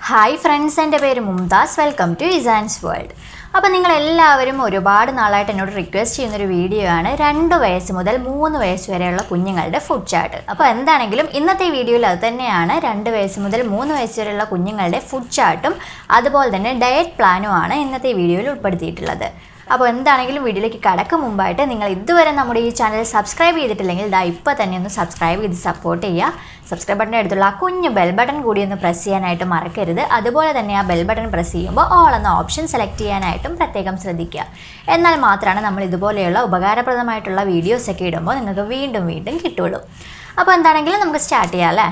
hi friends എൻ്റെ പേര് Mumtaz welcome to Isan's world അപ്പോൾ നിങ്ങൾ എല്ലാവരും ഒരുപാട് നാളായിട്ട് എന്നോട് റിക്വസ്റ്റ് ചെയ്യുന്നൊരു വീഡിയോ ആണ് രണ്ട് വയസ്സ് മുതൽ മൂന്ന് വയസ്സ് വരെയുള്ള കുഞ്ഞുങ്ങളുടെ ഫുഡ് ചാർട്ട് അപ്പോൾ എന്താണെങ്കിലും ഇന്നത്തെ വീഡിയോയിൽ അത് തന്നെയാണ് രണ്ട് വയസ്സ് മുതൽ മൂന്ന് വയസ്സ് വരെയുള്ള കുഞ്ഞുങ്ങളുടെ ഫുഡ് ചാർട്ടും അതുപോലെ തന്നെ ഡയറ്റ് പ്ലാനുമാണ് ഇന്നത്തെ വീഡിയോയിൽ ഉൾപ്പെടുത്തിയിട്ടുള്ളത് അപ്പോൾ എന്താണെങ്കിലും വീഡിയോയിലേക്ക് കടക്കും മുമ്പായിട്ട് നിങ്ങൾ ഇതുവരെ നമ്മുടെ ഈ ചാനൽ സബ്സ്ക്രൈബ് ചെയ്തിട്ടില്ലെങ്കിൽ ദാ ഇപ്പോൾ തന്നെ ഒന്ന് സബ്സ്ക്രൈബ് ചെയ്ത് സപ്പോർട്ട് ചെയ്യുക സബ്സ്ക്രൈബ് ബട്ടൻ്റെ അടുത്തുള്ള ആ കുഞ്ഞ് ബെൽ ബട്ടൺ കൂടി ഒന്ന് പ്രസ് ചെയ്യാനായിട്ട് മറക്കരുത് അതുപോലെ തന്നെ ആ ബെൽ ബട്ടൺ പ്രസ് ചെയ്യുമ്പോൾ ഓൾ എന്ന ഓപ്ഷൻ സെലക്ട് ചെയ്യാനായിട്ടും പ്രത്യേകം ശ്രദ്ധിക്കുക എന്നാൽ മാത്രമാണ് നമ്മൾ ഇതുപോലെയുള്ള ഉപകാരപ്രദമായിട്ടുള്ള വീഡിയോസൊക്കെ ഇടുമ്പോൾ നിങ്ങൾക്ക് വീണ്ടും വീണ്ടും കിട്ടുള്ളൂ അപ്പോൾ എന്താണെങ്കിലും നമുക്ക് സ്റ്റാർട്ട് ചെയ്യാം അല്ലേ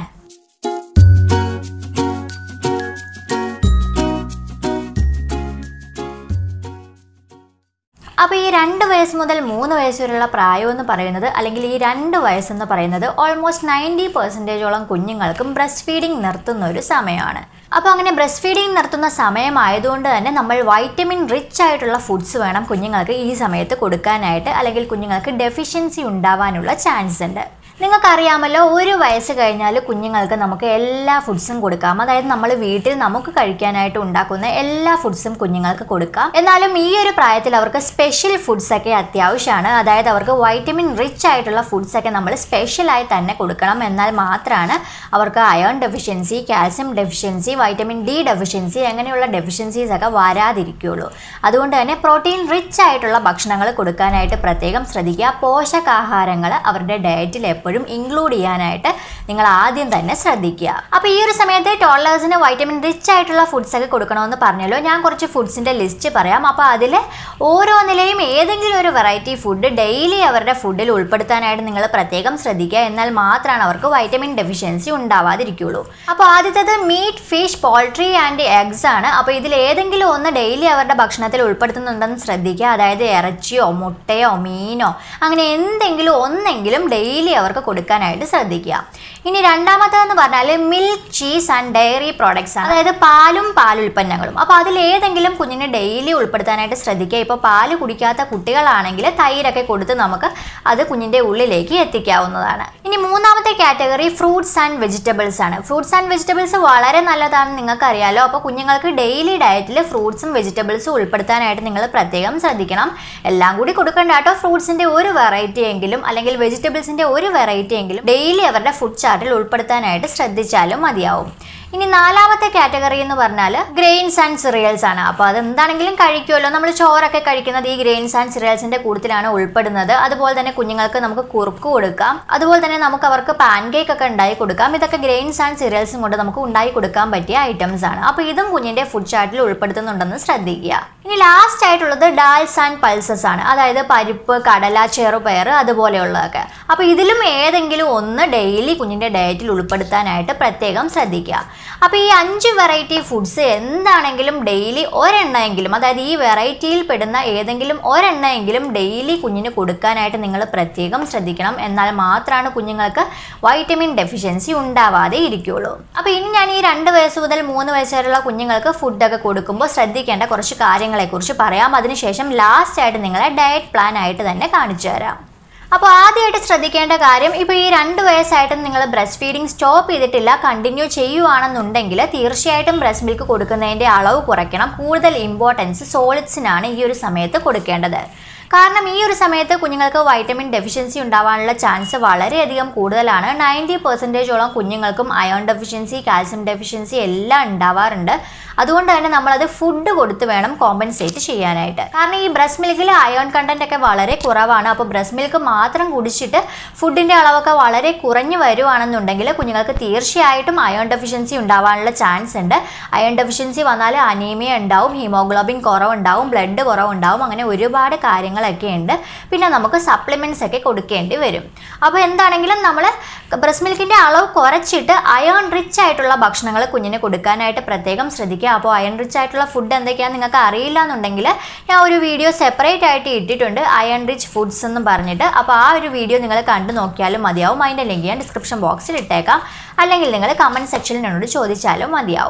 അപ്പോൾ ഈ രണ്ട് വയസ്സ് മുതൽ മൂന്ന് വയസ്സ് വരെയുള്ള പ്രായം എന്ന് പറയുന്നത് അല്ലെങ്കിൽ ഈ രണ്ട് വയസ്സെന്ന് പറയുന്നത് ഓൾമോസ്റ്റ് നയൻറ്റി പെർസെൻറ്റേജോളം കുഞ്ഞുങ്ങൾക്കും ബ്രസ്റ്റ് ഫീഡിങ് നിർത്തുന്ന ഒരു സമയമാണ് അപ്പോൾ അങ്ങനെ ബ്രസ്റ്റ് ഫീഡിങ് നിർത്തുന്ന സമയമായതുകൊണ്ട് തന്നെ നമ്മൾ വൈറ്റമിൻ റിച്ച് ആയിട്ടുള്ള ഫുഡ്സ് വേണം കുഞ്ഞുങ്ങൾക്ക് ഈ സമയത്ത് കൊടുക്കാനായിട്ട് അല്ലെങ്കിൽ കുഞ്ഞുങ്ങൾക്ക് ഡെഫിഷ്യൻസി ഉണ്ടാവാനുള്ള ചാൻസ് ഉണ്ട് നിങ്ങൾക്കറിയാമല്ലോ ഒരു വയസ്സ് കഴിഞ്ഞാൽ കുഞ്ഞുങ്ങൾക്ക് നമുക്ക് എല്ലാ ഫുഡ്സും കൊടുക്കാം അതായത് നമ്മൾ വീട്ടിൽ നമുക്ക് കഴിക്കാനായിട്ട് ഉണ്ടാക്കുന്ന എല്ലാ ഫുഡ്സും കുഞ്ഞുങ്ങൾക്ക് കൊടുക്കാം എന്നാലും ഈ ഒരു പ്രായത്തിൽ അവർക്ക് സ്പെഷ്യൽ ഫുഡ്സ് ഒക്കെ അത്യാവശ്യമാണ് അതായത് അവർക്ക് വൈറ്റമിൻ റിച്ച് ആയിട്ടുള്ള ഫുഡ്സ് ഒക്കെ നമ്മൾ സ്പെഷ്യലായി തന്നെ കൊടുക്കണം എന്നാൽ മാത്രമാണ് അവർക്ക് iron deficiency calcium deficiency vitamin D deficiency അങ്ങനെയുള്ള ഡെഫിഷ്യൻസീസ് ഒക്കെ വരാതിരിക്കുകയുള്ളൂ അതുകൊണ്ട് തന്നെ പ്രോട്ടീൻ റിച്ച് ആയിട്ടുള്ള ഭക്ഷണങ്ങൾ കൊടുക്കാനായിട്ട് പ്രത്യേകം ശ്രദ്ധിക്കുക പോഷകാഹാരങ്ങൾ അവരുടെ ഡയറ്റിൽ എപ്പോഴും ഇൻക്ലൂഡ് ചെയ്യാനായിട്ട് നിങ്ങൾ ആദ്യം തന്നെ ശ്രദ്ധിക്കുക അപ്പോൾ ഈ ഒരു സമയത്ത് ടോളേഴ്സിന് വൈറ്റമിൻ റിച്ച് ആയിട്ടുള്ള ഫുഡ്സ് ഒക്കെ കൊടുക്കണമെന്ന് പറഞ്ഞല്ലോ ഞാൻ കുറച്ച് ഫുഡ്സിൻ്റെ ലിസ്റ്റ് പറയാം അപ്പോൾ അതിൽ ഓരോന്നിലെയും ഏതെങ്കിലും ഒരു വെറൈറ്റി ഫുഡ് ഡെയിലി അവരുടെ ഫുഡിൽ ഉൾപ്പെടുത്താനായിട്ട് നിങ്ങൾ പ്രത്യേകം ശ്രദ്ധിക്കുക എന്നാൽ മാത്രമാണ് അവർക്ക് വൈറ്റമിൻ ഡെഫിഷ്യൻസി ഉണ്ടാവാതിരിക്കുള്ളൂ അപ്പോൾ ആദ്യത്തേത് meat fish poultry and eggs ആണ് അപ്പോൾ ഇതിൽ ഏതെങ്കിലും ഒന്ന് ഡെയിലി അവരുടെ ഭക്ഷണത്തിൽ ഉൾപ്പെടുത്തുന്നുണ്ടെന്ന് ശ്രദ്ധിക്കുക അതായത് ഇറച്ചിയോ മുട്ടയോ മീനോ അങ്ങനെ എന്തെങ്കിലും ഒന്നെങ്കിലും ഡെയിലി അവർക്ക് കൊടുക്കാനായിട്ട് ശ്രദ്ധിക്കുക ഇനി രണ്ടാമത്തേതെന്ന് പറഞ്ഞാൽ milk cheese and dairy products ആണ് അതായത് പാലും പാലുൽപ്പന്നങ്ങളും അപ്പോൾ അതിൽ ഏതെങ്കിലും കുഞ്ഞിനെ ഡെയിലി ഉൾപ്പെടുത്താനായിട്ട് ശ്രദ്ധിക്കുക ഇപ്പോൾ പാല് കുടിക്കാത്ത കുട്ടികളാണെങ്കിൽ തൈരൊക്കെ കൊടുത്ത് നമുക്ക് അത് കുഞ്ഞിൻ്റെ ഉള്ളിലേക്ക് എത്തിക്കാവുന്നതാണ് ഇനി മൂന്നാമത്തെ കാറ്റഗറി ഫ്രൂട്ട്സ് ആൻഡ് വെജിറ്റബിൾസ് ആണ് ഫ്രൂട്ട്സ് ആൻഡ് വെജിറ്റബിൾസ് വളരെ നല്ലതാണെന്ന് നിങ്ങൾക്കറിയാലോ അപ്പോൾ കുഞ്ഞുങ്ങൾക്ക് ഡെയിലി ഡയറ്റിൽ ഫ്രൂട്ട്സും വെജിറ്റബിൾസും ഉൾപ്പെടുത്താനായിട്ട് നിങ്ങൾ പ്രത്യേകം ശ്രദ്ധിക്കണം എല്ലാം കൂടി കൊടുക്കണ്ട കേട്ടോ ഫ്രൂട്ട്സിൻ്റെ ഒരു വെറൈറ്റി എങ്കിലും അല്ലെങ്കിൽ വെജിറ്റബിൾസിൻ്റെ ഒരു വെറൈറ്റി എങ്കിലും ഡെയിലി അവരുടെ ഫുഡ് ചാർട്ടിൽ ഉൾപ്പെടുത്താനായിട്ട് ശ്രദ്ധിച്ചാലും മതിയാവും ഇനി നാലാമത്തെ കാറ്റഗറി എന്ന് പറഞ്ഞാൽ ഗ്രെയിൻസ് ആൻഡ് സിറിയൽസ് ആണ് അപ്പോൾ അത് എന്താണെങ്കിലും കഴിക്കുമല്ലോ നമ്മൾ ചോറൊക്കെ കഴിക്കുന്നത് ഈ ഗ്രെയിൻസ് ആൻഡ് സിറിയൽസിന്റെ കൂട്ടത്തിലാണ് ഉൾപ്പെടുന്നത് അതുപോലെ തന്നെ കുഞ്ഞുങ്ങൾക്ക് നമുക്ക് കുറുക്ക് കൊടുക്കാം അതുപോലെ തന്നെ നമുക്ക് അവർക്ക് പാൻകേക്ക് ഒക്കെ ഉണ്ടാക്കി കൊടുക്കാം ഇതൊക്കെ ഗ്രെയിൻസ് ആൻഡ് സിറിയൽസും കൊണ്ട് നമുക്ക് ഉണ്ടാക്കി കൊടുക്കാൻ പറ്റിയ ഐറ്റംസ് ആണ് അപ്പോൾ ഇതും കുഞ്ഞിന്റെ ഫുഡ് ചാർട്ടിൽ ഉൾപ്പെടുത്തുന്നുണ്ടെന്ന് ശ്രദ്ധിക്കുക ഇനി ലാസ്റ്റ് ആയിട്ടുള്ളത് ഡാൽസ് ആൻഡ് പൾസസ് ആണ് അതായത് പരിപ്പ് കടല ചെറുപയർ അതുപോലെയുള്ളതൊക്കെ അപ്പോൾ ഇതിലും ഏതെങ്കിലും ഒന്ന് ഡെയിലി കുഞ്ഞിന്റെ ഡയറ്റിൽ ഉൾപ്പെടുത്താനായിട്ട് പ്രത്യേകം ശ്രദ്ധിക്കുക അപ്പോൾ ഈ അഞ്ച് വെറൈറ്റി ഫുഡ്സ് എന്താണെങ്കിലും ഡെയിലി ഒരെണ്ണമെങ്കിലും അതായത് ഈ വെറൈറ്റിയിൽ പെടുന്ന ഏതെങ്കിലും ഒരെണ്ണമെങ്കിലും ഡെയിലി കുഞ്ഞിന് കൊടുക്കാനായിട്ട് നിങ്ങൾ പ്രത്യേകം ശ്രദ്ധിക്കണം എന്നാൽ മാത്രമാണ് കുഞ്ഞുങ്ങൾക്ക് വൈറ്റമിൻ ഡെഫിഷ്യൻസി ഉണ്ടാവാതെ ഇരിക്കുകയുള്ളൂ അപ്പോൾ ഇനി ഞാൻ ഈ രണ്ട് വയസ്സ് മുതൽ മൂന്ന് വയസ്സ് വരെയുള്ള കുഞ്ഞുങ്ങൾക്ക് ഫുഡൊക്കെ കൊടുക്കുമ്പോൾ ശ്രദ്ധിക്കേണ്ട കുറച്ച് കാര്യങ്ങളെക്കുറിച്ച് പറയാം അതിനുശേഷം ലാസ്റ്റ് ആയിട്ട് നിങ്ങളെ ഡയറ്റ് പ്ലാൻ ആയിട്ട് തന്നെ കാണിച്ചു തരാം അപ്പോൾ ആദ്യമായിട്ട് ശ്രദ്ധിക്കേണ്ട കാര്യം ഇപ്പോൾ ഈ രണ്ട് വയസ്സായിട്ടും നിങ്ങൾ ബ്രസ്റ്റ് ഫീഡിങ് സ്റ്റോപ്പ് ചെയ്തിട്ടില്ല കണ്ടിന്യൂ ചെയ്യുവാണെന്നുണ്ടെങ്കിൽ തീർച്ചയായിട്ടും ബ്രസ്റ്റ് മിൽക്ക് കൊടുക്കുന്നതിൻ്റെ അളവ് കുറയ്ക്കണം കൂടുതൽ ഇമ്പോർട്ടൻസ് സോളിഡ്സിനാണ് ഈ ഒരു സമയത്ത് കൊടുക്കേണ്ടത് കാരണം ഈ ഒരു സമയത്ത് കുഞ്ഞുങ്ങൾക്ക് വൈറ്റമിൻ ഡെഫിഷ്യൻസി ഉണ്ടാവാനുള്ള ചാൻസ് വളരെയധികം കൂടുതലാണ് നയൻറ്റി പെർസെൻറ്റേജോളം കുഞ്ഞുങ്ങൾക്കും അയോൺ ഡെഫിഷ്യൻസി കാൽസ്യം ഡെഫിഷ്യൻസി എല്ലാം ഉണ്ടാവാറുണ്ട് അതുകൊണ്ട് തന്നെ നമ്മളത് ഫുഡ് കൊടുത്ത് വേണം കോമ്പൻസേറ്റ് ചെയ്യാനായിട്ട് കാരണം ഈ ബ്രസ്റ്റ് മിൽക്കിൽ അയോൺ കണ്ടന്റ് ഒക്കെ വളരെ കുറവാണ് അപ്പോൾ ബ്രസ്റ്റ് മിൽക്ക് മാത്രം കുടിച്ചിട്ട് ഫുഡിൻ്റെ അളവൊക്കെ വളരെ കുറഞ്ഞു വരുവാണെന്നുണ്ടെങ്കിൽ കുഞ്ഞുങ്ങൾക്ക് തീർച്ചയായിട്ടും അയോൺ ഡെഫിഷ്യൻസി ഉണ്ടാവാനുള്ള ചാൻസ് ഉണ്ട് അയോൺ ഡെഫിഷ്യൻസി വന്നാൽ അനീമിയ ഉണ്ടാവും ഹീമോഗ്ലോബിൻ കുറവുണ്ടാവും ബ്ലഡ് കുറവുണ്ടാവും അങ്ങനെ ഒരുപാട് കാര്യങ്ങളൊക്കെ ഉണ്ട് പിന്നെ നമുക്ക് സപ്ലിമെൻറ്റ്സ് ഒക്കെ കൊടുക്കേണ്ടി വരും അപ്പോൾ എന്താണെങ്കിലും നമ്മൾ ബ്രസ്റ്റ് മിൽക്കിൻ്റെ അളവ് കുറച്ചിട്ട് അയോൺ റിച്ച് ആയിട്ടുള്ള ഭക്ഷണങ്ങൾ കുഞ്ഞിന് കൊടുക്കാനായിട്ട് പ്രത്യേകം ശ്രദ്ധിക്കുക അപ്പോൾ അയൺ റിച്ച് ആയിട്ടുള്ള ഫുഡ് എന്തൊക്കെയാണെന്ന് നിങ്ങൾക്ക് അറിയില്ല എന്നുണ്ടെങ്കിൽ ഞാൻ ഒരു വീഡിയോ സെപ്പറേറ്റ് ആയിട്ട് ഇട്ടിട്ടുണ്ട് അയൺ റിച്ച് ഫുഡ്സ് എന്ന് പറഞ്ഞിട്ട് അപ്പോൾ ആ ഒരു വീഡിയോ നിങ്ങൾ കണ്ടു നോക്കിയാലും മതിയാവും അതിൻ്റെ ലിങ്ക് ഞാൻ ഡിസ്ക്രിപ്ഷൻ ബോക്സിൽ ഇട്ടേക്കാം അല്ലെങ്കിൽ നിങ്ങൾ കമൻറ്റ് സെക്ഷനിൽ എന്നോട് ചോദിച്ചാലും മതിയാവും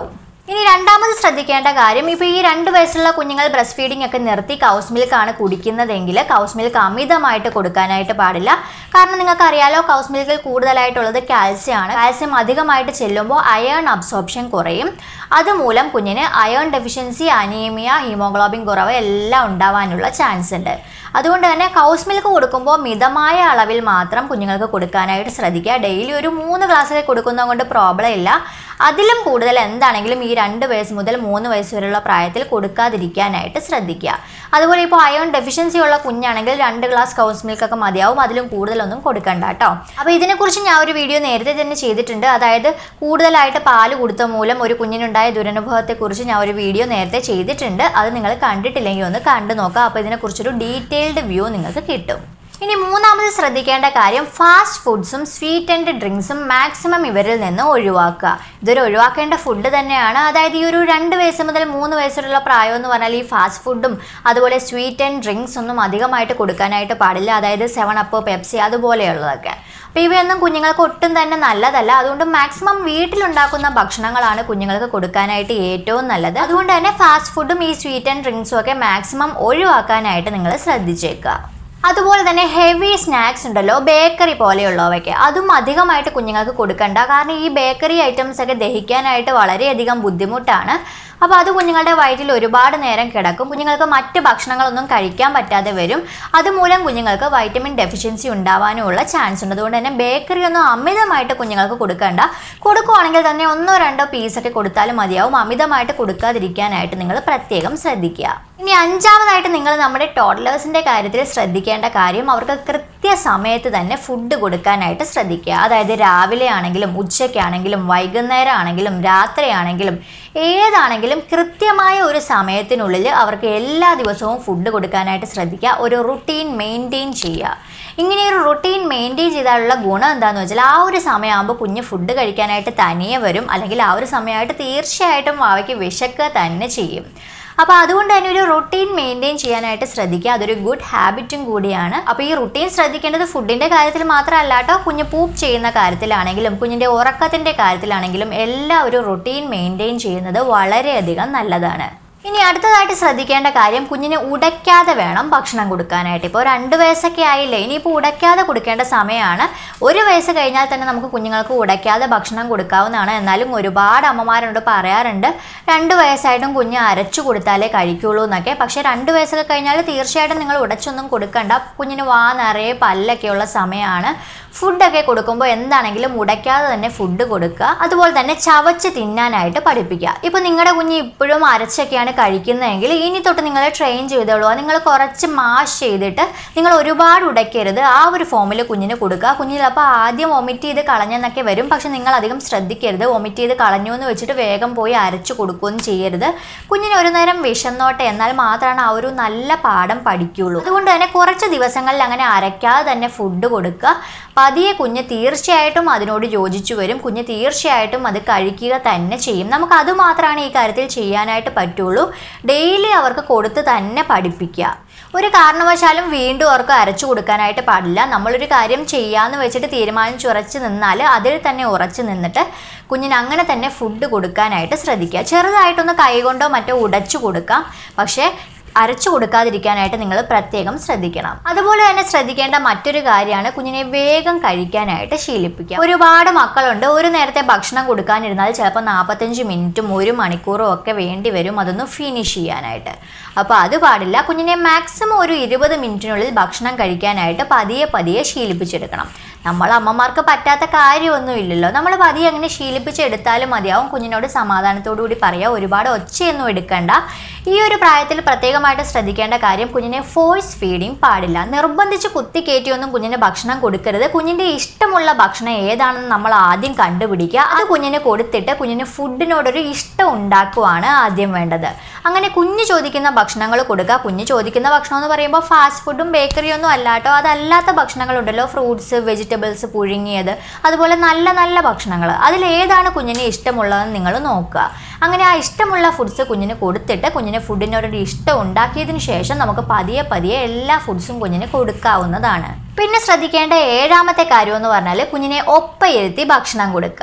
ഇനി രണ്ടാമത് ശ്രദ്ധിക്കേണ്ട കാര്യം ഇപ്പോൾ ഈ രണ്ട് വയസ്സുള്ള കുഞ്ഞുങ്ങൾ ബ്രസ്റ്റ് ഫീഡിംഗ് ഒക്കെ നിർത്തി കൗസ് മിൽക്ക് ആണ് കുടിക്കുന്നതെങ്കിൽ കൗസ് മിൽക്ക് അമിതമായിട്ട് കൊടുക്കാനായിട്ട് പാടില്ല കാരണം നിങ്ങൾക്ക് അറിയാലോ കൗസ് മിൽക്കിൽ കൂടുതലായിട്ടുള്ളത് കാൽസ്യം ആണ് കാൽസ്യം അധികമായിട്ട് ചെല്ലുമ്പോൾ അയേൺ അബ്സോർപ്ഷൻ കുറയും അതുമൂലം കുഞ്ഞിന് അയേൺ ഡെഫിഷ്യൻസി അനീമിയ ഹീമോഗ്ലോബിൻ കുറവ് എല്ലാം ഉണ്ടാവാനുള്ള ചാൻസ് ഉണ്ട് അതുകൊണ്ട് തന്നെ കൗസ് മിൽക്ക് കൊടുക്കുമ്പോൾ മിതമായ അളവിൽ മാത്രം കുഞ്ഞുങ്ങൾക്ക് കൊടുക്കാനായിട്ട് ശ്രദ്ധിക്കുക ഡെയിലി ഒരു മൂന്ന് ഗ്ലാസ്സൊക്കെ കൊടുക്കുന്നത് കൊണ്ട് പ്രോബ്ലം ഇല്ല അതിലും കൂടുതൽ എന്താണെങ്കിലും ഈ രണ്ട് വയസ്സ് മുതൽ മൂന്ന് വയസ്സ് വരെയുള്ള പ്രായത്തിൽ കൊടുക്കാതിരിക്കാനായിട്ട് ശ്രദ്ധിക്കുക അതുപോലെ ഇപ്പോൾ അയോൺ ഡെഫിഷ്യൻസി ഉള്ള കുഞ്ഞാണെങ്കിൽ രണ്ട് ഗ്ലാസ് കൗസ് മിൽക്ക് ഒക്കെ മതിയാവും അതിലും കൂടുതലൊന്നും കൊടുക്കണ്ട കേട്ടോ അപ്പോൾ ഇതിനെക്കുറിച്ച് ഞാൻ ഒരു വീഡിയോ നേരത്തെ തന്നെ ചെയ്തിട്ടുണ്ട് അതായത് കൂടുതലായിട്ട് പാല് കൊടുത്ത മൂലം ഒരു കുഞ്ഞിനുണ്ടായ ദുരനുഭവത്തെക്കുറിച്ച് ഞാൻ ഒരു വീഡിയോ നേരത്തെ ചെയ്തിട്ടുണ്ട് അത് നിങ്ങൾ കണ്ടിട്ടില്ലെങ്കിൽ ഒന്ന് കണ്ടു നോക്കുക അപ്പോൾ ഇതിനെക്കുറിച്ചൊരു ഡീറ്റെയിൽഡ് വ്യൂ നിങ്ങൾക്ക് കിട്ടും ഇനി മൂന്നാമത് ശ്രദ്ധിക്കേണ്ട കാര്യം ഫാസ്റ്റ് ഫുഡ്സും സ്വീറ്റ് ആൻഡ് ഡ്രിങ്ക്സും മാക്സിമം ഇവരിൽ നിന്ന് ഒഴിവാക്കുക ഇതൊരു ഒഴിവാക്കേണ്ട ഫുഡ് തന്നെയാണ് അതായത് ഈ ഒരു രണ്ട് വയസ്സ് മുതൽ മൂന്ന് വയസ്സിലുള്ള പ്രായം എന്ന് പറഞ്ഞാൽ ഈ ഫാസ്റ്റ് ഫുഡും അതുപോലെ സ്വീറ്റ് ആൻഡ് ഡ്രിങ്ക്സ് ഒന്നും അധികമായിട്ട് കൊടുക്കാനായിട്ട് പാടില്ല അതായത് സെവൻ അപ്പ് പെപ്സി അതുപോലെയുള്ളതൊക്കെ അപ്പോൾ ഇവയൊന്നും കുഞ്ഞുങ്ങൾക്ക് ഒട്ടും തന്നെ നല്ലതല്ല അതുകൊണ്ട് മാക്സിമം വീട്ടിലുണ്ടാക്കുന്ന ഭക്ഷണങ്ങളാണ് കുഞ്ഞുങ്ങൾക്ക് കൊടുക്കാനായിട്ട് ഏറ്റവും നല്ലത് അതുകൊണ്ട് തന്നെ ഫാസ്റ്റ് ഫുഡും ഈ സ്വീറ്റ് ആൻഡ് ഡ്രിങ്ക്സും ഒക്കെ മാക്സിമം ഒഴിവാക്കാനായിട്ട് നിങ്ങൾ ശ്രദ്ധിച്ചേക്കുക അതുപോലെ തന്നെ ഹെവി സ്നാക്സ് ഉണ്ടല്ലോ ബേക്കറി പോലെയുള്ളവയ്ക്ക് അതും അധികമായിട്ട് കുഞ്ഞുങ്ങൾക്ക് കൊടുക്കണ്ട കാരണം ഈ ബേക്കറി ഐറ്റംസ് ഒക്കെ ദഹിക്കാനായിട്ട് വളരെയധികം ബുദ്ധിമുട്ടാണ് അപ്പോൾ അത് കുഞ്ഞുങ്ങളുടെ വയറ്റിൽ ഒരുപാട് നേരം കിടക്കും കുഞ്ഞുങ്ങൾക്ക് മറ്റ് ഭക്ഷണങ്ങളൊന്നും കഴിക്കാൻ പറ്റാതെ വരും അതുമൂലം കുഞ്ഞുങ്ങൾക്ക് വൈറ്റമിൻ ഡെഫിഷ്യൻസി ഉണ്ടാവാനുമുള്ള ചാൻസ് ഉണ്ട് അതുകൊണ്ട് തന്നെ ബേക്കറി ഒന്നും അമിതമായിട്ട് കുഞ്ഞുങ്ങൾക്ക് കൊടുക്കണ്ട കൊടുക്കുവാണെങ്കിൽ തന്നെ ഒന്നോ രണ്ടോ പീസൊക്കെ കൊടുത്താലും മതിയാവും അമിതമായിട്ട് കൊടുക്കാതിരിക്കാനായിട്ട് നിങ്ങൾ പ്രത്യേകം ശ്രദ്ധിക്കുക ഇനി അഞ്ചാമതായിട്ട് നിങ്ങൾ നമ്മുടെ ടോഡ്ലേഴ്സിൻ്റെ കാര്യത്തിൽ ശ്രദ്ധിക്കേണ്ട കാര്യം അവർക്ക് കൃത്യസമയത്ത് തന്നെ ഫുഡ് കൊടുക്കാനായിട്ട് ശ്രദ്ധിക്കുക അതായത് രാവിലെ ആണെങ്കിലും ഉച്ചയ്ക്കാണെങ്കിലും വൈകുന്നേരം ആണെങ്കിലും രാത്രിയാണെങ്കിലും ഏതാണെങ്കിലും കൃത്യമായ ഒരു സമയത്തിനുള്ളിൽ അവർക്ക് എല്ലാ ദിവസവും ഫുഡ് കൊടുക്കാനായിട്ട് ശ്രദ്ധിക്കുക ഒരു റുട്ടീൻ മെയിൻറ്റെയിൻ ചെയ്യുക ഇങ്ങനെ ഒരു റുട്ടീൻ മെയിൻറ്റെയിൻ ചെയ്താലുള്ള ഗുണം എന്താണെന്ന് വെച്ചാൽ ആ ഒരു സമയമാകുമ്പോൾ കുഞ്ഞ് ഫുഡ് കഴിക്കാനായിട്ട് തനിയെ വരും അല്ലെങ്കിൽ ആ ഒരു സമയമായിട്ട് തീർച്ചയായിട്ടും അവയ്ക്ക് വിശക്കുക തന്നെ ചെയ്യും അപ്പോൾ അതുകൊണ്ട് തന്നെ ഒരു റുട്ടീൻ മെയിൻറ്റെയിൻ ചെയ്യാനായിട്ട് ശ്രദ്ധിക്കുക അതൊരു ഗുഡ് ഹാബിറ്റും കൂടിയാണ് അപ്പോൾ ഈ റുട്ടീൻ ശ്രദ്ധിക്കേണ്ടത് ഫുഡിൻ്റെ കാര്യത്തിൽ മാത്രമല്ല കേട്ടോ കുഞ്ഞ് പൂപ്പ് ചെയ്യുന്ന കാര്യത്തിലാണെങ്കിലും കുഞ്ഞിൻ്റെ ഉറക്കത്തിൻ്റെ കാര്യത്തിലാണെങ്കിലും എല്ലാം ഒരു റുട്ടീൻ മെയിൻറ്റെയിൻ ചെയ്യുന്നത് വളരെയധികം നല്ലതാണ് ഇനി അടുത്തതായിട്ട് ശ്രദ്ധിക്കേണ്ട കാര്യം കുഞ്ഞിന് ഉടയ്ക്കാതെ വേണം ഭക്ഷണം കൊടുക്കാനായിട്ട് ഇപ്പോൾ രണ്ട് വയസ്സൊക്കെ ആയില്ലേ ഇനിയിപ്പോൾ ഉടയ്ക്കാതെ കൊടുക്കേണ്ട സമയമാണ് ഒരു വയസ്സ് കഴിഞ്ഞാൽ തന്നെ നമുക്ക് കുഞ്ഞുങ്ങൾക്ക് ഉടയ്ക്കാതെ ഭക്ഷണം കൊടുക്കാവുന്നതാണ് എന്നാലും ഒരുപാട് അമ്മമാരുണ്ട് പറയാറുണ്ട് രണ്ട് വയസ്സായിട്ടും കുഞ്ഞ് അരച്ചു കൊടുത്താലേ കഴിക്കുള്ളൂ എന്നൊക്കെ പക്ഷേ രണ്ട് വയസ്സൊക്കെ കഴിഞ്ഞാൽ തീർച്ചയായിട്ടും നിങ്ങൾ ഉടച്ചൊന്നും കൊടുക്കണ്ട കുഞ്ഞിന് വാ നിറയെ പല്ലൊക്കെയുള്ള സമയമാണ് ഫുഡൊക്കെ കൊടുക്കുമ്പോൾ എന്താണെങ്കിലും ഉടയ്ക്കാതെ തന്നെ ഫുഡ് കൊടുക്കുക അതുപോലെ തന്നെ ചവച്ച് തിന്നാനായിട്ട് പഠിപ്പിക്കുക ഇപ്പോൾ നിങ്ങളുടെ കുഞ്ഞ് ഇപ്പോഴും അരച്ചൊക്കെയാണ് കഴിക്കുന്നതെങ്കിൽ ഇനി തൊട്ട് നിങ്ങളെ ട്രെയിൻ ചെയ്തോളൂ നിങ്ങൾ കുറച്ച് മാഷ് ചെയ്തിട്ട് നിങ്ങൾ ഒരുപാട് ഉടയ്ക്കരുത് ആ ഒരു ഫോമിൽ കുഞ്ഞിന് കൊടുക്കുക കുഞ്ഞിൽ അപ്പോൾ ആദ്യം വൊമിറ്റ് ചെയ്ത് കളഞ്ഞെന്നൊക്കെ വരും പക്ഷെ നിങ്ങൾ അധികം ശ്രദ്ധിക്കരുത് വൊമിറ്റ് ചെയ്ത് കളഞ്ഞു എന്ന് വെച്ചിട്ട് വേഗം പോയി അരച്ചു കൊടുക്കുകയൊന്നും ചെയ്യരുത് കുഞ്ഞിന് ഒരു നേരം വിശന്നോട്ടെ എന്നാൽ മാത്രമാണ് ആ ഒരു നല്ല പാഠം പഠിക്കുള്ളൂ അതുകൊണ്ട് തന്നെ കുറച്ച് ദിവസങ്ങളിൽ അങ്ങനെ അരയ്ക്കാതെ തന്നെ ഫുഡ് കൊടുക്കുക പതിയെ കുഞ്ഞ് തീർച്ചയായിട്ടും അതിനോട് യോജിച്ചു വരും കുഞ്ഞ് തീർച്ചയായിട്ടും അത് കഴിക്കുക തന്നെ ചെയ്യും നമുക്ക് അത് മാത്രമാണ് ഈ കാര്യത്തിൽ ചെയ്യാനായിട്ട് പറ്റുള്ളൂ ഡെയിലി അവർക്ക് കൊടുത്ത് തന്നെ പഠിപ്പിക്കുക ഒരു കാരണവശാലും വീണ്ടും അവർക്ക് അരച്ചു കൊടുക്കാനായിട്ട് പാടില്ല നമ്മളൊരു കാര്യം ചെയ്യാമെന്ന് വെച്ചിട്ട് തീരുമാനിച്ചുറച്ച് നിന്നാൽ അതിൽ തന്നെ ഉറച്ചു നിന്നിട്ട് കുഞ്ഞിന് അങ്ങനെ തന്നെ ഫുഡ് കൊടുക്കാനായിട്ട് ശ്രദ്ധിക്കുക ചെറുതായിട്ടൊന്ന് കൈകൊണ്ടോ മറ്റോ ഉടച്ചു കൊടുക്കാം പക്ഷേ അരച്ചു കൊടുക്കാതിരിക്കാനായിട്ട് നിങ്ങൾ പ്രത്യേകം ശ്രദ്ധിക്കണം അതുപോലെ തന്നെ ശ്രദ്ധിക്കേണ്ട മറ്റൊരു കാര്യമാണ് കുഞ്ഞിനെ വേഗം കഴിക്കാനായിട്ട് ശീലിപ്പിക്കുക ഒരുപാട് മക്കളുണ്ട് ഒരു നേരത്തെ ഭക്ഷണം കൊടുക്കാനിരുന്നാൽ ചിലപ്പോൾ നാൽപ്പത്തഞ്ച് മിനിറ്റും ഒരു മണിക്കൂറും ഒക്കെ വേണ്ടി വരും അതൊന്ന് ഫിനിഷ് ചെയ്യാനായിട്ട് അപ്പോൾ അത് പാടില്ല കുഞ്ഞിനെ മാക്സിമം ഒരു ഇരുപത് മിനിറ്റിനുള്ളിൽ ഭക്ഷണം കഴിക്കാനായിട്ട് പതിയെ പതിയെ ശീലിപ്പിച്ചെടുക്കണം നമ്മൾ അമ്മമാർക്ക് പറ്റാത്ത കാര്യമൊന്നും ഇല്ലല്ലോ നമ്മൾ പതിയെ അങ്ങനെ ശീലിപ്പിച്ചെടുത്താലും മതിയാവും കുഞ്ഞിനോട് സമാധാനത്തോടു കൂടി പറയുക ഒരുപാട് ഒച്ചയൊന്നും എടുക്കണ്ട ഈ ഒരു പ്രായത്തിൽ പ്രത്യേകമായിട്ട് ശ്രദ്ധിക്കേണ്ട കാര്യം കുഞ്ഞിനെ ഫോഴ്സ് ഫീഡിങ് പാടില്ല നിർബന്ധിച്ച് കുത്തി കയറ്റിയൊന്നും കുഞ്ഞിന് ഭക്ഷണം കൊടുക്കരുത് കുഞ്ഞിൻ്റെ ഇഷ്ടമുള്ള ഭക്ഷണം ഏതാണെന്ന് നമ്മൾ ആദ്യം കണ്ടുപിടിക്കുക അത് കുഞ്ഞിന് കൊടുത്തിട്ട് കുഞ്ഞിന് ഫുഡിനോടൊരു ഇഷ്ടം ഉണ്ടാക്കുവാണ് ആദ്യം വേണ്ടത് അങ്ങനെ കുഞ്ഞ് ചോദിക്കുന്ന ഭക്ഷണങ്ങൾ കൊടുക്കുക കുഞ്ഞ് ചോദിക്കുന്ന ഭക്ഷണം എന്ന് പറയുമ്പോൾ ഫാസ്റ്റ് ഫുഡും ബേക്കറിയൊന്നും അല്ല കേട്ടോ അതല്ലാത്ത ഭക്ഷണങ്ങളുണ്ടല്ലോ ഫ്രൂട്ട്സ് വെജിറ്റബിൾസ് പുഴുങ്ങിയത് അതുപോലെ നല്ല നല്ല ഭക്ഷണങ്ങൾ അതിൽ ഏതാണ് കുഞ്ഞിന് ഇഷ്ടമുള്ളതെന്ന് നിങ്ങൾ നോക്കുക അങ്ങനെ ആ ഇഷ്ടമുള്ള ഫുഡ്സ് കുഞ്ഞിന് കൊടുത്തിട്ട് കുഞ്ഞിന് ഫുഡിനോടൊരു ഇഷ്ടം ഉണ്ടാക്കിയതിന് ശേഷം നമുക്ക് പതിയെ പതിയെ എല്ലാ ഫുഡ്സും കുഞ്ഞിന് കൊടുക്കാവുന്നതാണ് പിന്നെ ശ്രദ്ധിക്കേണ്ട ഏഴാമത്തെ കാര്യം എന്ന് പറഞ്ഞാൽ കുഞ്ഞിനെ ഒപ്പയിരുത്തി ഭക്ഷണം കൊടുക്കുക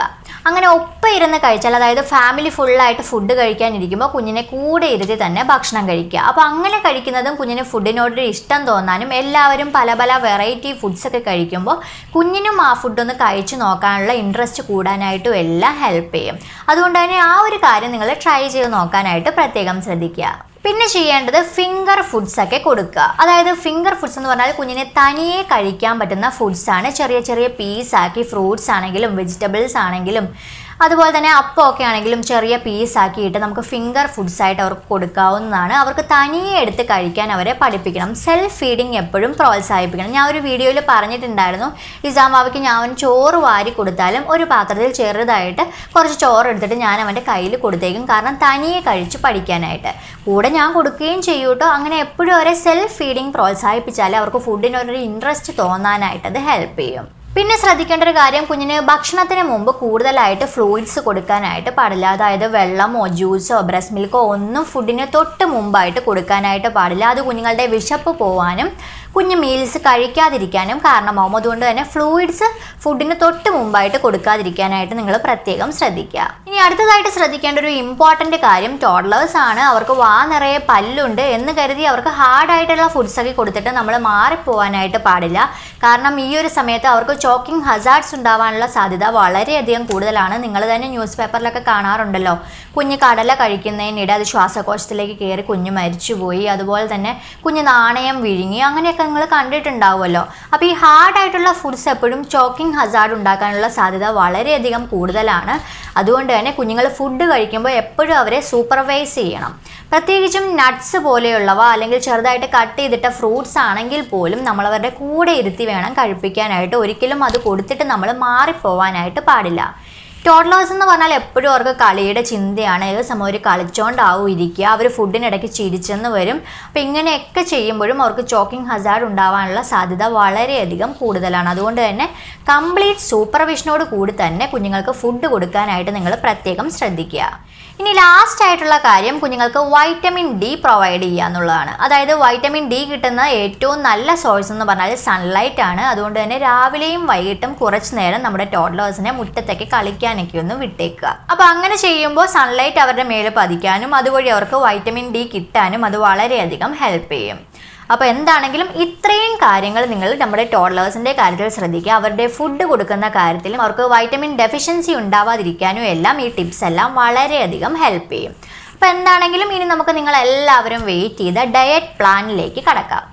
അങ്ങനെ ഒപ്പം ഇരുന്ന് കഴിച്ചാൽ അതായത് ഫാമിലി ഫുള്ളായിട്ട് ഫുഡ് കഴിക്കാനിരിക്കുമ്പോൾ കുഞ്ഞിനെ കൂടെ ഇരുത്തി തന്നെ ഭക്ഷണം കഴിക്കുക അപ്പോൾ അങ്ങനെ കഴിക്കുന്നതും കുഞ്ഞിന് ഫുഡിനോടൊരു ഇഷ്ടം തോന്നാനും എല്ലാവരും പല പല വെറൈറ്റി ഫുഡ്സ് ഒക്കെ കഴിക്കുമ്പോൾ കുഞ്ഞിനും ആ ഫുഡൊന്ന് കഴിച്ചു നോക്കാനുള്ള ഇൻട്രസ്റ്റ് കൂടാനായിട്ടും എല്ലാം ഹെൽപ്പ് ചെയ്യും അതുകൊണ്ട് തന്നെ ആ ഒരു കാര്യം നിങ്ങൾ ട്രൈ ചെയ്ത് നോക്കാനായിട്ട് പ്രത്യേകം ശ്രദ്ധിക്കുക പിന്നെ ചെയ്യേണ്ടത് ഫിംഗർ ഫുഡ്സ് ഒക്കെ കൊടുക്കുക അതായത് ഫിംഗർ ഫുഡ്സ് എന്ന് പറഞ്ഞാൽ കുഞ്ഞിനെ തനിയെ കഴിക്കാൻ പറ്റുന്ന ഫുഡ്സ് ആണ് ചെറിയ ചെറിയ പീസ് ആക്കി ഫ്രൂട്ട്സ് ആണെങ്കിലും വെജിറ്റബിൾസ് ആണെങ്കിലും അതുപോലെ തന്നെ അപ്പമൊക്കെ ആണെങ്കിലും ചെറിയ പീസ് ആക്കിയിട്ട് നമുക്ക് ഫിംഗർ ഫുഡ്സ് ആയിട്ട് അവർക്ക് കൊടുക്കാവുന്നതാണ് അവർക്ക് തനിയെ എടുത്ത് കഴിക്കാൻ അവരെ പഠിപ്പിക്കണം സെൽഫ് ഫീഡിങ് എപ്പോഴും പ്രോത്സാഹിപ്പിക്കണം ഞാൻ ഒരു വീഡിയോയിൽ പറഞ്ഞിട്ടുണ്ടായിരുന്നു ഇസാമാവയ്ക്ക് ഞാൻ അവൻ ചോറ് വാരി കൊടുത്താലും ഒരു പാത്രത്തിൽ ചെറുതായിട്ട് കുറച്ച് ചോറ് എടുത്തിട്ട് ഞാൻ അവൻ്റെ കയ്യിൽ കൊടുത്തേക്കും കാരണം തനിയെ കഴിച്ച് പഠിക്കാനായിട്ട് കൂടെ ഞാൻ കൊടുക്കുകയും ചെയ്യും കേട്ടോ അങ്ങനെ എപ്പോഴും അവരെ സെൽഫ് ഫീഡിങ് പ്രോത്സാഹിപ്പിച്ചാൽ അവർക്ക് ഫുഡിനൊരു ഇൻട്രസ്റ്റ് തോന്നാനായിട്ട് അത് ഹെൽപ്പ് ചെയ്യും പിന്നെ ശ്രദ്ധിക്കേണ്ട ഒരു കാര്യം കുഞ്ഞിന് ഭക്ഷണത്തിന് മുമ്പ് കൂടുതലായിട്ട് ഫ്ലൂയിഡ്സ് കൊടുക്കാനായിട്ട് പാടില്ല അതായത് വെള്ളമോ ജ്യൂസോ ബ്രസ്റ്റ് മിൽക്കോ ഒന്നും ഫുഡിന് തൊട്ട് മുമ്പായിട്ട് കൊടുക്കാനായിട്ട് പാടില്ല അത് കുഞ്ഞുങ്ങളുടെ വിശപ്പ് പോവാനും കുഞ്ഞ് മീൽസ് കഴിക്കാതിരിക്കാനും കാരണമാവും അതുകൊണ്ട് തന്നെ ഫ്ലൂയിഡ്സ് ഫുഡിന് തൊട്ട് മുമ്പായിട്ട് കൊടുക്കാതിരിക്കാനായിട്ട് നിങ്ങൾ പ്രത്യേകം ശ്രദ്ധിക്കുക ഇനി അടുത്തതായിട്ട് ശ്രദ്ധിക്കേണ്ട ഒരു ഇമ്പോർട്ടൻ്റ് കാര്യം ടോഡ്ലേഴ്സ് ആണ് അവർക്ക് വാ നിറയെ പല്ലുണ്ട് എന്ന് കരുതി അവർക്ക് ഹാർഡായിട്ടുള്ള ഫുഡ്സ് ഒക്കെ കൊടുത്തിട്ട് നമ്മൾ മാറിപ്പോവാനായിട്ട് പാടില്ല കാരണം ഈ ഒരു സമയത്ത് അവർക്ക് ചോക്കിംഗ് ഹസാർഡ്സ് ഉണ്ടാവാനുള്ള സാധ്യത വളരെയധികം കൂടുതലാണ് നിങ്ങൾ തന്നെ ന്യൂസ് പേപ്പറിലൊക്കെ കാണാറുണ്ടല്ലോ കുഞ്ഞ് കടല കഴിക്കുന്നതിനിടെ അത് ശ്വാസകോശത്തിലേക്ക് കയറി കുഞ്ഞ് മരിച്ചുപോയി അതുപോലെ തന്നെ കുഞ്ഞ് നാണയം വിഴുങ്ങി അങ്ങനെയൊക്കെ നിങ്ങൾ കണ്ടിട്ടുണ്ടാവുമല്ലോ അപ്പോൾ ഈ ഹാർഡായിട്ടുള്ള ഫുഡ്സ് എപ്പോഴും ചോക്കിംഗ് ഹസാർഡ് ഉണ്ടാക്കാനുള്ള സാധ്യത വളരെയധികം കൂടുതലാണ് അതുകൊണ്ട് തന്നെ കുഞ്ഞുങ്ങൾ ഫുഡ് കഴിക്കുമ്പോൾ എപ്പോഴും അവരെ സൂപ്പർവൈസ് ചെയ്യണം പ്രത്യേകിച്ചും നട്ട്സ് പോലെയുള്ളവ അല്ലെങ്കിൽ ചെറുതായിട്ട് കട്ട് ചെയ്തിട്ട ഫ്രൂട്ട്സ് ആണെങ്കിൽ പോലും നമ്മൾ അവരുടെ കൂടെ ഇരുത്തി വേണം കഴിപ്പിക്കാനായിട്ട് ഒരിക്കലും അത് കൊടുത്തിട്ട് നമ്മൾ മാറിപ്പോവാനായിട്ട് പാടില്ല ടോഡ്ലേഴ്സ് എന്ന് പറഞ്ഞാൽ എപ്പോഴും അവർക്ക് കളിയുടെ ചിന്തയാണ് ഏത് സമയം അവർ കളിച്ചോണ്ടാവും ഇരിക്കുക അവർ ഫുഡിനിടയ്ക്ക് ചിരിച്ചെന്ന് വരും അപ്പം ഇങ്ങനെയൊക്കെ ചെയ്യുമ്പോഴും അവർക്ക് ചോക്കിംഗ് ഹസാർഡ് ഉണ്ടാവാനുള്ള സാധ്യത വളരെയധികം കൂടുതലാണ് അതുകൊണ്ട് തന്നെ കംപ്ലീറ്റ് സൂപ്പർവിഷനോട് കൂടി തന്നെ കുഞ്ഞുങ്ങൾക്ക് ഫുഡ് കൊടുക്കാനായിട്ട് നിങ്ങൾ പ്രത്യേകം ശ്രദ്ധിക്കുക ഇനി ലാസ്റ്റ് ആയിട്ടുള്ള കാര്യം കുഞ്ഞുങ്ങൾക്ക് വൈറ്റമിൻ ഡി പ്രൊവൈഡ് ചെയ്യുക എന്നുള്ളതാണ് അതായത് വൈറ്റമിൻ ഡി കിട്ടുന്ന ഏറ്റവും നല്ല സോഴ്സ് എന്ന് പറഞ്ഞാൽ സൺലൈറ്റ് ആണ് അതുകൊണ്ട് തന്നെ രാവിലെയും വൈകിട്ടും കുറച്ച് നേരം നമ്മുടെ ടോഡ്ലേഴ്സിനെ മുറ്റത്തേക്ക് കളിക്കാനൊക്കെ ഒന്ന് വിട്ടേക്കുക അപ്പോൾ അങ്ങനെ ചെയ്യുമ്പോൾ സൺലൈറ്റ് അവരുടെ മേലെ പതിക്കാനും അതുവഴി അവർക്ക് വൈറ്റമിൻ ഡി കിട്ടാനും അത് വളരെയധികം ഹെൽപ്പ് ചെയ്യും അപ്പോൾ എന്താണെങ്കിലും ഇത്രയും കാര്യങ്ങൾ നിങ്ങൾ നമ്മുടെ ടോഡ്ലേഴ്സിൻ്റെ കാര്യത്തിൽ ശ്രദ്ധിക്കുക അവരുടെ ഫുഡ് കൊടുക്കുന്ന കാര്യത്തിലും അവർക്ക് വൈറ്റമിൻ ഡെഫിഷ്യൻസി ഉണ്ടാവാതിരിക്കാനും എല്ലാം ഈ ടിപ്സ് എല്ലാം വളരെയധികം ഹെൽപ്പ് ചെയ്യും അപ്പോൾ എന്താണെങ്കിലും ഇനി നമുക്ക് നിങ്ങൾ എല്ലാവരും വെയിറ്റ് ചെയ്ത ഡയറ്റ് പ്ലാനിലേക്ക് കടക്കാം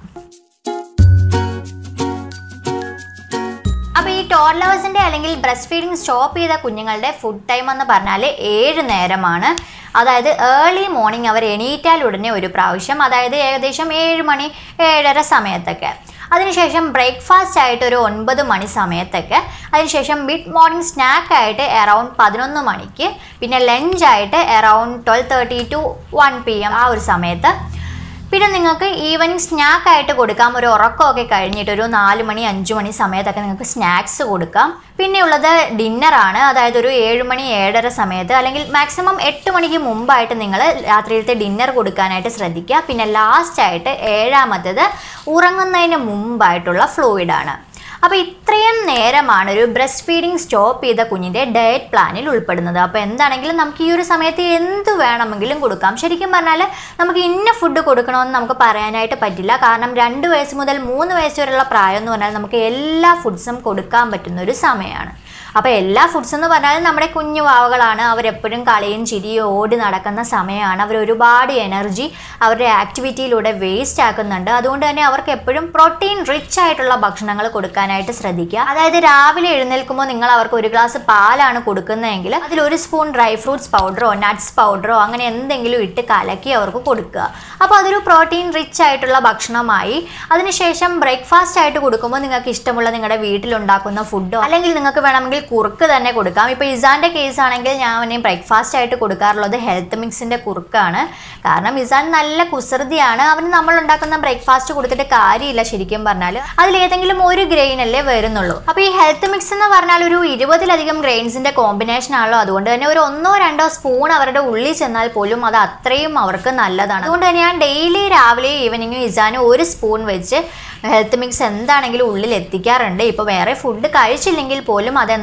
അപ്പോൾ ഈ ടോഡ്ലേഴ്സിൻ്റെ അല്ലെങ്കിൽ ബ്രസ്റ്റ് ഫീഡിങ് സ്റ്റോപ്പ് ചെയ്ത കുഞ്ഞുങ്ങളുടെ ഫുഡ് ടൈം എന്ന് പറഞ്ഞാൽ ഏഴ് നേരമാണ് അതായത് ഏർലി മോർണിംഗ് അവർ എണീറ്റാൽ ഉടനെ ഒരു പ്രാവശ്യം അതായത് ഏകദേശം ഏഴ് മണി ഏഴര സമയത്തൊക്കെ അതിനുശേഷം ബ്രേക്ക്ഫാസ്റ്റ് ആയിട്ട് ഒരു ഒൻപത് മണി സമയത്തൊക്കെ അതിനുശേഷം മിഡ് മോർണിംഗ് സ്നാക്ക് ആയിട്ട് അറൗണ്ട് പതിനൊന്ന് മണിക്ക് പിന്നെ ലഞ്ച് ആയിട്ട് around twelve thirty to one P M ആ ഒരു സമയത്ത് പിന്നെ നിങ്ങൾക്ക് ഈവനിങ് സ്നാക്ക് ആയിട്ട് കൊടുക്കാം ഒരു ഉറക്കമൊക്കെ കഴിഞ്ഞിട്ട് ഒരു നാല് മണി അഞ്ച് മണി സമയത്തൊക്കെ നിങ്ങൾക്ക് സ്നാക്സ് കൊടുക്കാം പിന്നെ ഉള്ളത് ഡിന്നറാണ് അതായത് ഒരു ഏഴ് മണി ഏഴര സമയത്ത് അല്ലെങ്കിൽ മാക്സിമം എട്ട് മണിക്ക് മുമ്പായിട്ട് നിങ്ങൾ രാത്രിയിലത്തെ ഡിന്നർ കൊടുക്കാനായിട്ട് ശ്രദ്ധിക്കുക പിന്നെ ലാസ്റ്റ് ആയിട്ട് ഏഴാമത്തത് ഉറങ്ങുന്നതിന് മുമ്പായിട്ടുള്ള ഫ്ലൂയിഡാണ് അപ്പോൾ ഇത്രയും നേരമാണ് ഒരു ബ്രസ്റ്റ് ഫീഡിങ് സ്റ്റോപ്പ് ചെയ്ത കുഞ്ഞിൻ്റെ ഡയറ്റ് പ്ലാനിൽ ഉൾപ്പെടുന്നത് അപ്പോൾ എന്താണെങ്കിലും നമുക്ക് ഈ ഒരു സമയത്ത് എന്ത് വേണമെങ്കിലും കൊടുക്കാം ശരിക്കും പറഞ്ഞാൽ നമുക്ക് ഇന്ന ഫുഡ് കൊടുക്കണമെന്ന് നമുക്ക് പറയാനായിട്ട് പറ്റില്ല കാരണം രണ്ട് വയസ്സ് മുതൽ മൂന്ന് വയസ്സ് വരെയുള്ള പ്രായം എന്ന് പറഞ്ഞാൽ നമുക്ക് എല്ലാ ഫുഡ്സും കൊടുക്കാൻ പറ്റുന്ന ഒരു സമയമാണ് അപ്പോൾ എല്ലാ ഫുഡ്സ് എന്ന് പറഞ്ഞാൽ നമ്മുടെ കുഞ്ഞു വാവകളാണ് അവരെപ്പോഴും കളിയും ചിരിയും ഓടി നടക്കുന്ന സമയമാണ് അവർ ഒരുപാട് എനർജി അവരുടെ ആക്ടിവിറ്റിയിലൂടെ വേസ്റ്റ് ആക്കുന്നുണ്ട് അതുകൊണ്ട് തന്നെ അവർക്ക് എപ്പോഴും പ്രോട്ടീൻ റിച്ച് ആയിട്ടുള്ള ഭക്ഷണങ്ങൾ കൊടുക്കാനായിട്ട് ശ്രദ്ധിക്കുക അതായത് രാവിലെ എഴുന്നേൽക്കുമ്പോൾ നിങ്ങൾ അവർക്ക് ഒരു ഗ്ലാസ് പാലാണ് കൊടുക്കുന്നതെങ്കിൽ അതിൽ ഒരു സ്പൂൺ ഡ്രൈ ഫ്രൂട്ട്സ് പൗഡറോ നട്ട്സ് പൗഡറോ അങ്ങനെ എന്തെങ്കിലും ഇട്ട് കലക്കി അവർക്ക് കൊടുക്കുക അപ്പോൾ അതൊരു പ്രോട്ടീൻ റിച്ച് ആയിട്ടുള്ള ഭക്ഷണമായി അതിനുശേഷം ബ്രേക്ക്ഫാസ്റ്റ് ആയിട്ട് കൊടുക്കുമ്പോൾ നിങ്ങൾക്ക് ഇഷ്ടമുള്ള നിങ്ങളുടെ വീട്ടിലുണ്ടാക്കുന്ന ഫുഡോ അല്ലെങ്കിൽ നിങ്ങൾക്ക് വേണമെങ്കിൽ കുറുക്ക് തന്നെ കൊടുക്കാം ഇപ്പോൾ ഇസാൻ്റെ കേസ് ആണെങ്കിൽ ഞാൻ അവനെ ബ്രേക്ക്ഫാസ്റ്റ് ആയിട്ട് കൊടുക്കാറുള്ളത് ഹെൽത്ത് മിക്സിൻ്റെ കുറുക്കാണ് കാരണം ഇസാൻ നല്ല കുസൃതിയാണ് അവന് നമ്മൾ ഉണ്ടാക്കുന്ന ബ്രേക്ക്ഫാസ്റ്റ് കൊടുത്തിട്ട് കാര്യമില്ല ശരിക്കും പറഞ്ഞാൽ അതിലേതെങ്കിലും ഒരു ഗ്രെയിൻ അല്ലേ വരുന്നുള്ളൂ അപ്പോൾ ഈ ഹെൽത്ത് മിക്സ് എന്ന് പറഞ്ഞാൽ ഒരു ഇരുപതിലധികം ഗ്രെയിൻസിൻ്റെ കോമ്പിനേഷൻ ആണല്ലോ അതുകൊണ്ട് തന്നെ ഒരു ഒന്നോ രണ്ടോ സ്പൂൺ അവരുടെ ഉള്ളിൽ ചെന്നാൽ പോലും അത് അത്രയും അവർക്ക് നല്ലതാണ് അതുകൊണ്ട് തന്നെ ഞാൻ ഡെയിലി രാവിലെ ഈവനിങ്ങും ഇസാനും ഒരു സ്പൂൺ വെച്ച് ഹെൽത്ത് മിക്സ് എന്താണെങ്കിലും ഉള്ളിൽ എത്തിക്കാറുണ്ട് ഇപ്പോൾ വേറെ ഫുഡ് കഴിച്ചില്ലെങ്കിൽ പോലും അതെന്താ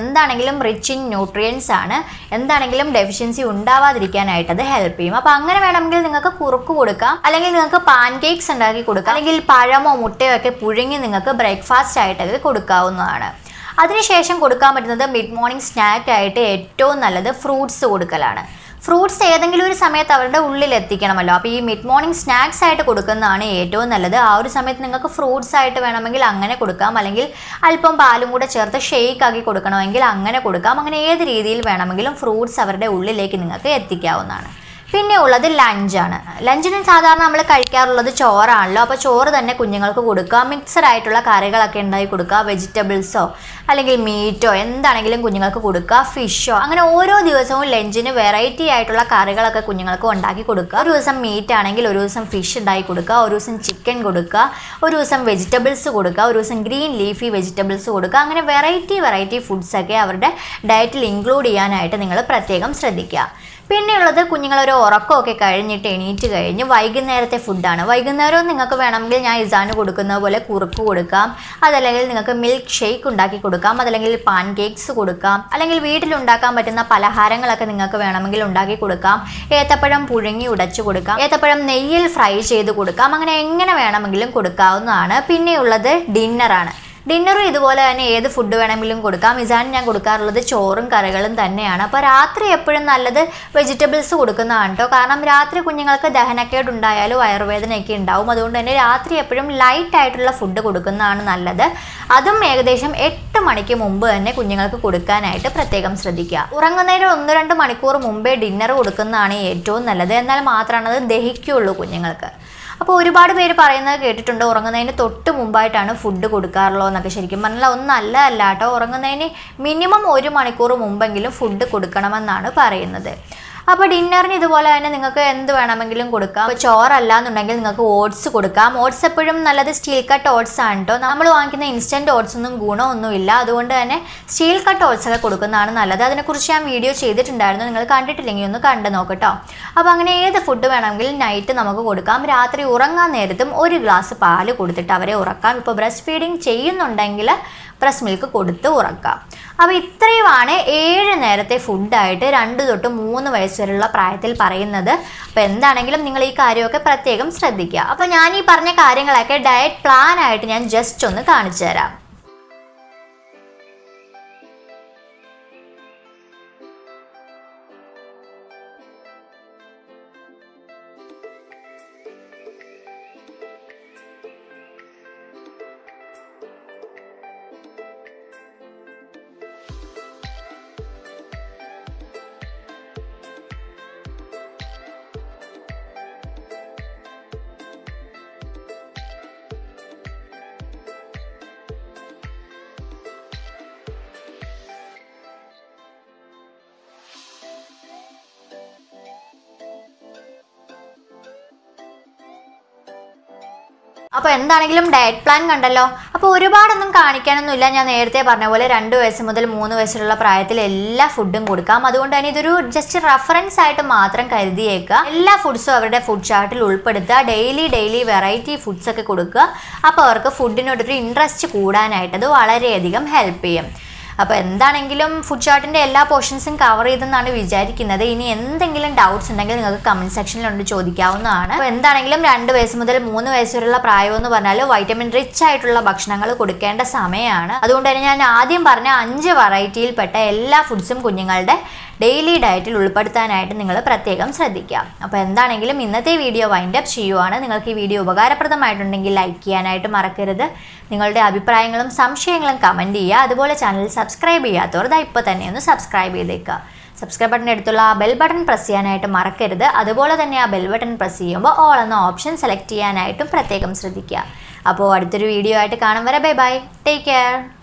എന്താണെങ്കിലും റിച്ച് ഇൻ ന്യൂട്രിയൻസ് ആണ് എന്താണെങ്കിലും ഡെഫിഷ്യൻസി ഉണ്ടാവാതിരിക്കാനായിട്ട് അത് ഹെൽപ്പ് ചെയ്യും അപ്പോൾ അങ്ങനെ വേണമെങ്കിൽ നിങ്ങൾക്ക് കുറുക്ക് കൊടുക്കാം അല്ലെങ്കിൽ നിങ്ങൾക്ക് പാൻ കേക്ക്സ് ഉണ്ടാക്കി കൊടുക്കാം അല്ലെങ്കിൽ പഴമോ മുട്ടയോ ഒക്കെ പുഴുങ്ങി നിങ്ങൾക്ക് ബ്രേക്ക്ഫാസ്റ്റ് ആയിട്ടൊക്കെ കൊടുക്കാവുന്നതാണ് അതിനുശേഷം കൊടുക്കാൻ പറ്റുന്നത് മിഡ് മോർണിംഗ് സ്നാക്ക് ആയിട്ട് ഏറ്റവും നല്ലത് ഫ്രൂട്ട്സ് കൊടുക്കലാണ് ഫ്രൂട്ട്സ് ഏതെങ്കിലും ഒരു സമയത്ത് അവരുടെ ഉള്ളിൽ എത്തിക്കണമല്ലോ അപ്പോൾ ഈ മിഡ് മോർണിംഗ് സ്നാക്സ് ആയിട്ട് കൊടുക്കുന്നതാണ് ഏറ്റവും നല്ലത് ആ ഒരു സമയത്ത് നിങ്ങൾക്ക് ഫ്രൂട്ട്സ് ആയിട്ട് വേണമെങ്കിൽ അങ്ങനെ കൊടുക്കാം അല്ലെങ്കിൽ അല്പം പാലും കൂടെ ചേർത്ത് ഷെയ്ക്ക് ആക്കി കൊടുക്കണമെങ്കിൽ അങ്ങനെ കൊടുക്കാം അങ്ങനെ ഏത് രീതിയിൽ വേണമെങ്കിലും ഫ്രൂട്ട്സ് അവരുടെ ഉള്ളിലേക്ക് നിങ്ങൾക്ക് എത്തിക്കാവുന്നതാണ് പിന്നെ ഉള്ളത് ലഞ്ചാണ് ലഞ്ചിന് സാധാരണ നമ്മൾ കഴിക്കാറുള്ളത് ചോറാണല്ലോ അപ്പോൾ ചോറ് തന്നെ കുഞ്ഞുങ്ങൾക്ക് കൊടുക്കുക മിക്സഡ് ആയിട്ടുള്ള കറികളൊക്കെ ഉണ്ടാക്കി കൊടുക്കുക വെജിറ്റബിൾസോ അല്ലെങ്കിൽ മീറ്റോ എന്താണെങ്കിലും കുഞ്ഞുങ്ങൾക്ക് കൊടുക്കുക ഫിഷോ അങ്ങനെ ഓരോ ദിവസവും ലഞ്ചിന് വെറൈറ്റി ആയിട്ടുള്ള കറികളൊക്കെ കുഞ്ഞുങ്ങൾക്ക് ഉണ്ടാക്കി കൊടുക്കുക ഒരു ദിവസം മീറ്റ് ആണെങ്കിൽ ഒരു ദിവസം ഫിഷ് ഉണ്ടാക്കി കൊടുക്കുക ഒരു ദിവസം ചിക്കൻ കൊടുക്കുക ഒരു ദിവസം വെജിറ്റബിൾസ് കൊടുക്കുക ഒരു ദിവസം ഗ്രീൻ ലീഫി വെജിറ്റബിൾസ് കൊടുക്കുക അങ്ങനെ വെറൈറ്റി വെറൈറ്റി ഫുഡ്സൊക്കെ അവരുടെ ഡയറ്റിൽ ഇൻക്ലൂഡ് ചെയ്യാനായിട്ട് നിങ്ങൾ പ്രത്യേകം ശ്രദ്ധിക്കുക പിന്നെയുള്ളത് കുഞ്ഞുങ്ങൾ ഒരു ഉറക്കമൊക്കെ കഴിഞ്ഞിട്ട് എണീറ്റ് കഴിഞ്ഞ് വൈകുന്നേരത്തെ ഫുഡാണ് വൈകുന്നേരവും നിങ്ങൾക്ക് വേണമെങ്കിൽ ഞാൻ ഇസാന് കൊടുക്കുന്ന പോലെ കുറുക്ക് കൊടുക്കാം അതല്ലെങ്കിൽ നിങ്ങൾക്ക് മിൽക്ക് ഷേക്ക് ഉണ്ടാക്കി കൊടുക്കാം അതല്ലെങ്കിൽ പാൻ കേക്ക്സ് കൊടുക്കാം അല്ലെങ്കിൽ വീട്ടിലുണ്ടാക്കാൻ പറ്റുന്ന പലഹാരങ്ങളൊക്കെ നിങ്ങൾക്ക് വേണമെങ്കിൽ ഉണ്ടാക്കി കൊടുക്കാം ഏത്തപ്പഴം പുഴുങ്ങി ഉടച്ചു കൊടുക്കാം ഏത്തപ്പഴം നെയ്യിൽ ഫ്രൈ ചെയ്ത് കൊടുക്കാം അങ്ങനെ എങ്ങനെ വേണമെങ്കിലും കൊടുക്കാവുന്നതാണ് പിന്നെയുള്ളത് ഡിന്നറാണ് ഡിന്നറും ഇതുപോലെ തന്നെ ഏത് ഫുഡ് വേണമെങ്കിലും കൊടുക്കാം ഇസാൻ ഞാൻ കൊടുക്കാറുള്ളത് ചോറും കറികളും തന്നെയാണ് അപ്പോൾ രാത്രി എപ്പോഴും നല്ലത് വെജിറ്റബിൾസ് കൊടുക്കുന്നതാണ് കേട്ടോ കാരണം രാത്രി കുഞ്ഞുങ്ങൾക്ക് ദഹനക്കേട് ഉണ്ടായാലും വയറുവേദനയൊക്കെ ഉണ്ടാവും അതുകൊണ്ട് തന്നെ രാത്രി എപ്പോഴും ലൈറ്റ് ആയിട്ടുള്ള ഫുഡ് കൊടുക്കുന്നതാണ് നല്ലത് അതും ഏകദേശം എട്ട് മണിക്ക് മുമ്പ് തന്നെ കുഞ്ഞുങ്ങൾക്ക് കൊടുക്കാനായിട്ട് പ്രത്യേകം ശ്രദ്ധിക്കുക ഉറങ്ങുന്നതിന് ഒന്ന് രണ്ട് മണിക്കൂർ മുമ്പേ ഡിന്നർ കൊടുക്കുന്നതാണ് ഏറ്റവും നല്ലത് എന്നാൽ മാത്രമാണ് അത് ദഹിക്കുള്ളൂ കുഞ്ഞുങ്ങൾക്ക് അപ്പോൾ ഒരുപാട് പേര് പറയുന്നത് കേട്ടിട്ടുണ്ട് ഉറങ്ങുന്നതിന് തൊട്ട് മുമ്പായിട്ടാണ് ഫുഡ് കൊടുക്കാറുള്ളൂ എന്നൊക്കെ ശരിക്കും പറഞ്ഞാൽ ഒന്നല്ല അല്ല കേട്ടോ ഉറങ്ങുന്നതിന് മിനിമം ഒരു മണിക്കൂർ മുമ്പെങ്കിലും ഫുഡ് കൊടുക്കണമെന്നാണ് പറയുന്നത് അപ്പോൾ ഡിന്നറിന് ഇതുപോലെ തന്നെ നിങ്ങൾക്ക് എന്ത് വേണമെങ്കിലും കൊടുക്കാം അപ്പോൾ ചോറല്ല എന്നുണ്ടെങ്കിൽ നിങ്ങൾക്ക് ഓട്സ് കൊടുക്കാം ഓട്സ് എപ്പോഴും നല്ലത് സ്റ്റീൽ കട്ട് ഓട്സ് ആണ് കേട്ടോ നമ്മൾ വാങ്ങിക്കുന്ന ഇൻസ്റ്റൻറ്റ് ഓട്സ് ഒന്നും ഗുണമൊന്നുമില്ല അതുകൊണ്ട് തന്നെ സ്റ്റീൽ കട്ട് ഓട്സ് ഒക്കെ കൊടുക്കുന്നതാണ് നല്ലത് അതിനെക്കുറിച്ച് ഞാൻ വീഡിയോ ചെയ്തിട്ടുണ്ടായിരുന്നു നിങ്ങൾ കണ്ടിട്ടില്ലെങ്കിൽ ഒന്ന് കണ്ടു നോക്കട്ടോ അപ്പോൾ അങ്ങനെ ഏത് ഫുഡ് വേണമെങ്കിലും നൈറ്റ് നമുക്ക് കൊടുക്കാം രാത്രി ഉറങ്ങാൻ നേരത്തും ഒരു ഗ്ലാസ് പാല് കൊടുത്തിട്ട് അവരെ ഉറക്കാം ഇപ്പോൾ ബ്രസ്റ്റ് ഫീഡിങ് ചെയ്യുന്നുണ്ടെങ്കിൽ ബ്രസ്റ്റ് മിൽക്ക് കൊടുത്ത് ഉറക്കാം അപ്പോൾ ഇത്രയുമാണ് ഏഴ് നേരത്തെ ഫുഡായിട്ട് രണ്ട് തൊട്ട് മൂന്ന് വയസ്സ് വരെയുള്ള പ്രായത്തിൽ പറയുന്നത് അപ്പോൾ എന്താണെങ്കിലും നിങ്ങൾ ഈ കാര്യമൊക്കെ പ്രത്യേകം ശ്രദ്ധിക്കുക അപ്പോൾ ഞാൻ ഈ പറഞ്ഞ കാര്യങ്ങളൊക്കെ ഡയറ്റ് പ്ലാൻ ആയിട്ട് ഞാൻ ജസ്റ്റ് ഒന്ന് കാണിച്ചു തരാം അപ്പോൾ എന്താണെങ്കിലും ഡയറ്റ് പ്ലാൻ കണ്ടല്ലോ അപ്പോൾ ഒരുപാടൊന്നും കാണിക്കാനൊന്നുമില്ല ഞാൻ നേരത്തെ പറഞ്ഞ പോലെ രണ്ട് വയസ്സ് മുതൽ മൂന്ന് വയസ്സിലുള്ള പ്രായത്തിൽ എല്ലാ ഫുഡും കൊടുക്കാം അതുകൊണ്ട് തന്നെ ഇതൊരു ജസ്റ്റ് റെഫറൻസ് ആയിട്ട് മാത്രം കരുതിയേക്കുക എല്ലാ ഫുഡ്സും അവരുടെ ഫുഡ് ചാർട്ടിൽ ഉൾപ്പെടുത്തുക ഡെയിലി ഡെയിലി വെറൈറ്റി ഫുഡ്സ് ഒക്കെ കൊടുക്കുക അപ്പോൾ അവർക്ക് ഫുഡിനോടൊരു ഇൻട്രസ്റ്റ് കൂടാനായിട്ട് അത് വളരെയധികം ഹെൽപ്പ് ചെയ്യും അപ്പോൾ എന്താണെങ്കിലും ഫുഡ് ചാർട്ടിൻ്റെ എല്ലാ പോർഷൻസും കവർ ചെയ്തെന്നാണ് വിചാരിക്കുന്നത് ഇനി എന്തെങ്കിലും ഡൗട്ട്സ് ഉണ്ടെങ്കിൽ നിങ്ങൾക്ക് കമൻറ്റ് സെക്ഷനിലുണ്ട് ചോദിക്കാവുന്നതാണ് അപ്പോൾ എന്താണെങ്കിലും രണ്ട് വയസ്സ് മുതൽ മൂന്ന് വയസ്സ് വരെയുള്ള പ്രായം എന്ന് പറഞ്ഞാൽ വൈറ്റമിൻ റിച്ച് ആയിട്ടുള്ള ഭക്ഷണങ്ങൾ കൊടുക്കേണ്ട സമയമാണ് അതുകൊണ്ട് തന്നെ ഞാൻ ആദ്യം പറഞ്ഞ അഞ്ച് വെറൈറ്റിയിൽപ്പെട്ട എല്ലാ ഫുഡ്സും കുഞ്ഞുങ്ങളുടെ ഡെയിലി ഡയറ്റിൽ ഉൾപ്പെടുത്താനായിട്ട് നിങ്ങൾ പ്രത്യേകം ശ്രദ്ധിക്കുക അപ്പോൾ എന്താണെങ്കിലും ഇന്നത്തെ വീഡിയോ വൈൻഡ് അപ്പ് ചെയ്യുവാണ് നിങ്ങൾക്ക് ഈ വീഡിയോ ഉപകാരപ്രദമായിട്ടുണ്ടെങ്കിൽ ലൈക്ക് ചെയ്യാനായിട്ട് മറക്കരുത് നിങ്ങളുടെ അഭിപ്രായങ്ങളും സംശയങ്ങളും കമൻറ്റ് ചെയ്യുക അതുപോലെ ചാനൽ സബ്സ്ക്രൈബ് ചെയ്യാത്തവർ ദാ ഇപ്പോൾ തന്നെ ഒന്ന് സബ്സ്ക്രൈബ് ചെയ്തേക്കുക സബ്സ്ക്രൈബ് ബട്ടൻ്റെ അടുത്തുള്ള ആ ബെൽ ബട്ടൺ പ്രസ് ചെയ്യാനായിട്ട് മറക്കരുത് അതുപോലെ തന്നെ ആ ബെൽ ബട്ടൺ പ്രസ് ചെയ്യുമ്പോൾ ഓൾ എന്ന ഓപ്ഷൻ സെലക്ട് ചെയ്യാനായിട്ടും പ്രത്യേകം ശ്രദ്ധിക്കുക അപ്പോൾ അടുത്തൊരു വീഡിയോ ആയിട്ട് കാണും വരെ ബൈ ബൈ ടേക്ക് കെയർ